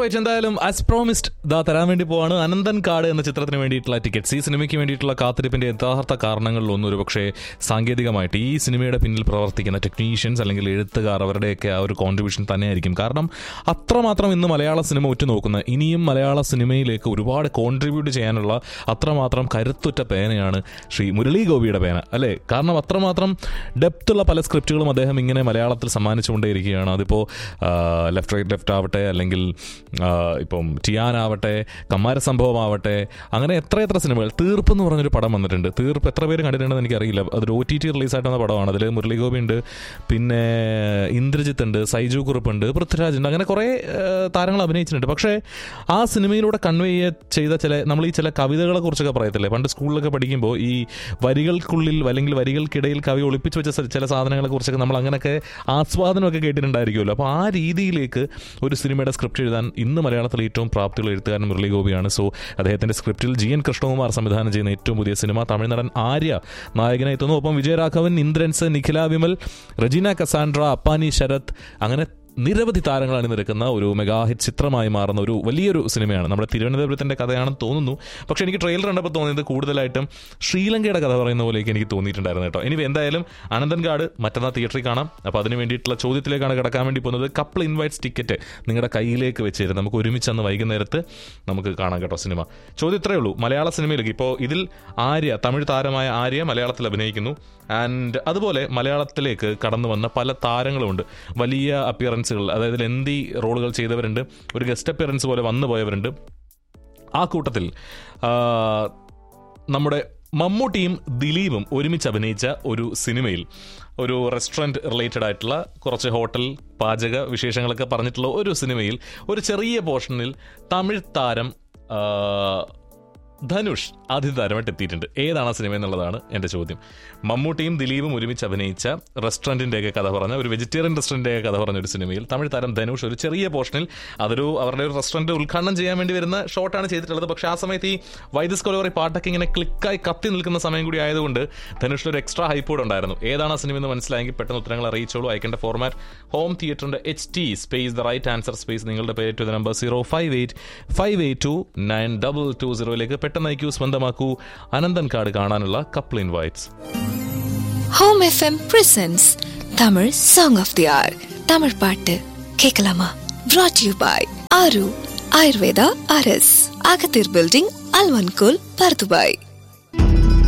right എന്തായാലും as promised ദാ തരാൻ വേണ്ടി പോവാണ് അനന്തൻ കാട് എന്ന ചിത്രത്തിന് വേണ്ടിയിട്ടുള്ള ടിക്കറ്റ്സ് ഈ സിനിമയ്ക്ക് വേണ്ടിയിട്ടുള്ള കാത്തിരിപ്പിന്റെ യഥാർത്ഥ കാരണങ്ങളിലൊന്നും ഒരു പക്ഷേ സാങ്കേതികമായിട്ട് ഈ സിനിമയുടെ പിന്നിൽ പ്രവർത്തിക്കുന്ന ടെക്നീഷ്യൻസ് അല്ലെങ്കിൽ എഴുത്തുകാർ അവരുടെയൊക്കെ ആ ഒരു കോൺട്രിബ്യൂഷൻ തന്നെയായിരിക്കും കാരണം അത്രമാത്രം ഇന്ന് മലയാള സിനിമ ഉറ്റുനോക്കുന്ന ഇനിയും മലയാള സിനിമയിലേക്ക് ഒരുപാട് കോൺട്രിബ്യൂട്ട് ചെയ്യാനുള്ള അത്രമാത്രം കരുത്തുറ്റ പേനയാണ് ശ്രീ മുരളി ഗോപിയുടെ പേന അല്ലേ കാരണം അത്രമാത്രം ഡെപ്തുള്ള പല സ്ക്രിപ്റ്റുകളും അദ്ദേഹം ഇങ്ങനെ മലയാളത്തിൽ സമ്മാനിച്ചുകൊണ്ടേയിരിക്കുകയാണ് അതിപ്പോൾ ലെഫ്റ്റ് റൈറ്റ് ലെഫ്റ്റ് ആവട്ടെ അല്ലെങ്കിൽ ആ, ഇപ്പം ടിയാൻ ആവട്ടെ കമ്മാര സംഭവം ആവട്ടെ അങ്ങനെ എത്ര എത്ര സിനിമകൾ തീർപ്പ് എന്ന് പറഞ്ഞൊരു പടം വന്നിട്ടുണ്ട് തീർപ്പ് എത്ര പേര് കണ്ടിട്ടുണ്ടെന്ന് എനിക്കറിയില്ല അതൊരു ഒ ടി ടി റിലീസായിട്ട് വന്ന പടമാണ് അതിൽ മുരളി ഗോപി ഉണ്ട് പിന്നെ ഇന്ദ്രജിത്ത് ഉണ്ട് സൈജു കുറുപ്പുണ്ട് പൃഥ്വിരാജ് ഉണ്ട് അങ്ങനെ കുറേ ആ, താരങ്ങൾ അഭിനയിച്ചിട്ടുണ്ട് പക്ഷേ ആ സിനിമയിലൂടെ കൺവേ ചെയ്ത ചില നമ്മൾ ഈ ചില കവിതകളെ കുറിച്ചൊക്കെ പറയത്തില്ലേ പണ്ട് സ്കൂളിലൊക്കെ പഠിക്കുമ്പോൾ ഈ വരികൾക്കുള്ളിൽ അല്ലെങ്കിൽ വരികൾക്കിടയിൽ കവി ഒളിപ്പിച്ച് വെച്ച സ- ചില സാധനങ്ങളെ കുറിച്ചൊക്കെ നമ്മൾ അങ്ങനെയൊക്കെ ആസ്വാദനമൊക്കെ കേട്ടിട്ടുണ്ടായിരിക്കുമല്ലോ അപ്പോൾ ആ രീതിയിലേക്ക് ഒരു സിനിമയുടെ സ്ക്രിപ്റ്റ് എഴുതാൻ ഇന്ന് മലയാളത്തിൽ ഏറ്റവും പ്രാപ്തിയുള്ള എഴുത്തുകാരൻ മുരളി ഗോപിയാണ് സോ അദ്ദേഹത്തിന്റെ സ്ക്രിപ്റ്റിൽ ജി എൻ കൃഷ്ണകുമാർ സംവിധാനം ചെയ്യുന്ന ഏറ്റവും പുതിയ സിനിമ തമിഴ്നടൻ ആര്യ നായകനായി എത്തുന്നു ഒപ്പം വിജയരാഘവൻ ഇന്ദ്രൻസ് നിഖില വിമൽ റജീന കസാൻഡ്ര അപ്പാനി ശരത് അങ്ങനെ നിരവധി താരങ്ങൾ അണിനിരക്കുന്ന ഒരു മെഗാ ഹിറ്റ് ചിത്രമായി മാറുന്ന ഒരു വലിയൊരു സിനിമയാണ് നമ്മുടെ തിരുവനന്തപുരത്തിന്റെ കഥയാണെന്ന് തോന്നുന്നു പക്ഷേ എനിക്ക് ട്രെയിലർ കണ്ടപ്പോൾ തോന്നിയത് കൂടുതലായിട്ടും ശ്രീലങ്കയുടെ കഥ പറയുന്ന പോലെയൊക്കെ എനിക്ക് തോന്നിയിട്ടുണ്ടായിരുന്നു കേട്ടോ ഇനി എന്തായാലും അനന്തൻകാട് മറ്റന്നാൾ തിയേറ്ററിൽ കാണാം അപ്പോൾ അതിന് വേണ്ടിയിട്ടുള്ള ചോദ്യത്തിലേക്കാണ് കിടക്കാൻ വേണ്ടി പോകുന്നത് കപ്പിൾ ഇൻവൈറ്റ്സ് ടിക്കറ്റ് നിങ്ങളുടെ കയ്യിലേക്ക് വെച്ചിരുന്നു നമുക്ക് ഒരുമിച്ച് അന്ന് വൈകുന്നേരത്ത് നമുക്ക് കാണാം കേട്ടോ സിനിമ ചോദ്യം ഇത്രയേ ഉള്ളൂ മലയാള സിനിമയിലേക്ക് ഇപ്പോൾ ഇതിൽ ആര്യ തമിഴ് താരമായ ആര്യ മലയാളത്തിൽ അഭിനയിക്കുന്നു ആൻഡ് അതുപോലെ മലയാളത്തിലേക്ക് കടന്നു വന്ന പല താരങ്ങളുമുണ്ട് വലിയ അപ്പിയറൻസുകൾ അതായത് എന്തി റോളുകൾ ചെയ്തവരുണ്ട് ഒരു ഗസ്റ്റ് അപ്പിയറൻസ് പോലെ വന്നു പോയവരുണ്ട് ആ കൂട്ടത്തിൽ ആ, നമ്മുടെ മമ്മൂട്ടിയും ദിലീപും ഒരുമിച്ച് അഭിനയിച്ച ഒരു സിനിമയിൽ ഒരു റെസ്റ്റോറൻറ്റ് റിലേറ്റഡ് ആയിട്ടുള്ള കുറച്ച് ഹോട്ടൽ പാചക വിശേഷങ്ങളൊക്കെ പറഞ്ഞിട്ടുള്ള ഒരു സിനിമയിൽ ഒരു ചെറിയ പോർഷനിൽ തമിഴ് താരം ആ, ധനുഷ് ആദ്യതാരമായിട്ട് എത്തിയിട്ടുണ്ട് ഏതാണ് ആ സിനിമ എന്നുള്ളതാണ് എൻ്റെ ചോദ്യം മമ്മൂട്ടിയും ദിലീപും ഒരുമിച്ച് അഭിനയിച്ച റെസ്റ്റോറൻറ്റിൻ്റെയൊക്കെ കഥ പറഞ്ഞ ഒരു വെജിറ്റേറിയൻ റെസ്റ്റോറൻറ്റിൻ്റെയൊക്കെ കഥ പറഞ്ഞ ഒരു സിനിമയിൽ തമിഴ് താരം ധനുഷ് ഒരു ചെറിയ പോർഷനിൽ അതൊരു അവരുടെ ഒരു റെസ്റ്റോറൻറ്റ് ഉദ്ഘാടനം ചെയ്യാൻ വേണ്ടി വരുന്ന ഷോട്ടാണ് ചെയ്തിട്ടുള്ളത് പക്ഷേ ആ സമയത്ത് ഈ വൈദ്യസ് കൊലോറി പാട്ടൊക്കെ ഇങ്ങനെ ക്ലിക്കായി കത്തി നിൽക്കുന്ന സമയം കൂടി ആയതുകൊണ്ട് ധനുഷിൽ ഒരു എക്സ്ട്രാ ഹൈപ്പോഡ് ഉണ്ടായിരുന്നു ഏതാണ് ആ സിനിമ എന്ന് മനസ്സിലായെങ്കിൽ പെട്ടെന്ന് ഉത്തരങ്ങൾ അറിയിച്ചോളൂ അയക്കേണ്ട ഫോർമാറ്റ് ഹോം തിയേറ്ററിന്റെ H T space the right answer space നിങ്ങളുടെ പേര് to the number zero five eight five eight two nine double two സീറോയിലേക്ക് പെട്ടെന്ന് അയക്കൂ സ്വന്തമാക്കൂ അനന്തൻ കാർഡ് കാണാനുള്ള couple invites home F M presents Tamil song of the hour Tamil பாட்டு கேட்கலாமா brought you by Aaru Ayurveda அரஸ் அகத்தீர் பில்டிங் அல்வன்கோல் பர்துபாய்